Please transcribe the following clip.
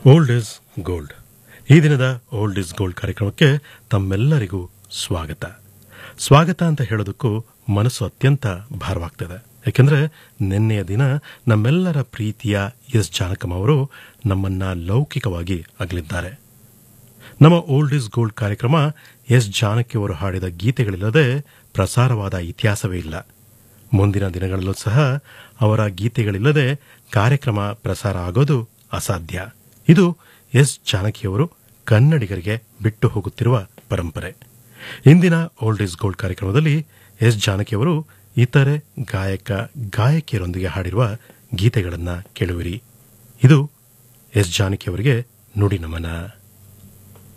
old is gold ಈ ದಿನದ old is gold ಕಾರ್ಯಕ್ರಮಕ್ಕೆ ತಮ್ಮೆಲ್ಲರಿಗೂ ಸ್ವಾಗತ ಸ್ವಾಗತ ಅಂತ ಹೇಳೋದಕ್ಕೂ ಮನಸ್ಸು ಅತ್ಯಂತ ಭಾರವಾಗ್ತದೆ ಯಾಕೆಂದ್ರೆ ನಿನ್ನೆಯ ದಿನ ನಮ್ಮೆಲ್ಲರ ಪ್ರೀತಿಯ ಎಸ್ ಜಾನಕಮ್ ಅವರು ನಮ್ಮನ್ನ ಲೌಕಿಕವಾಗಿ ಅಗಲಿದ್ದಾರೆ ನಮ್ಮ ಓಲ್ಡ್ ಇಸ್ ಗೋಲ್ಡ್ ಕಾರ್ಯಕ್ರಮ ಎಸ್ ಜಾನಕಿ ಅವರು ಹಾಡಿದ ಗೀತೆಗಳಿಲ್ಲದೆ ಪ್ರಸಾರವಾದ ಇತಿಹಾಸವೇ ಇಲ್ಲ ಮುಂದಿನ ದಿನಗಳಲ್ಲೂ ಸಹ ಅವರ ಗೀತೆಗಳಿಲ್ಲದೆ ಕಾರ್ಯಕ್ರಮ ಪ್ರಸಾರ ಆಗೋದು ಅಸಾಧ್ಯ ಇದು ಎಸ್ ಜಾನಕಿಯವರು ಕನ್ನಡಿಗರಿಗೆ ಬಿಟ್ಟು ಹೋಗುತ್ತಿರುವ ಪರಂಪರೆ ಇಂದಿನ ಓಲ್ಡ್ ಇಸ್ ಗೋಲ್ಡ್ ಕಾರ್ಯಕ್ರಮದಲ್ಲಿ ಎಸ್ ಜಾನಕಿಯವರು ಇತರೆ ಗಾಯಕ ಗಾಯಕಿಯರೊಂದಿಗೆ ಹಾಡಿರುವ ಗೀತೆಗಳನ್ನು ಕೇಳುವಿರಿ ಇದು ಎಸ್ ಜಾನಕಿಯವರಿಗೆ ನುಡಿ ನಮನ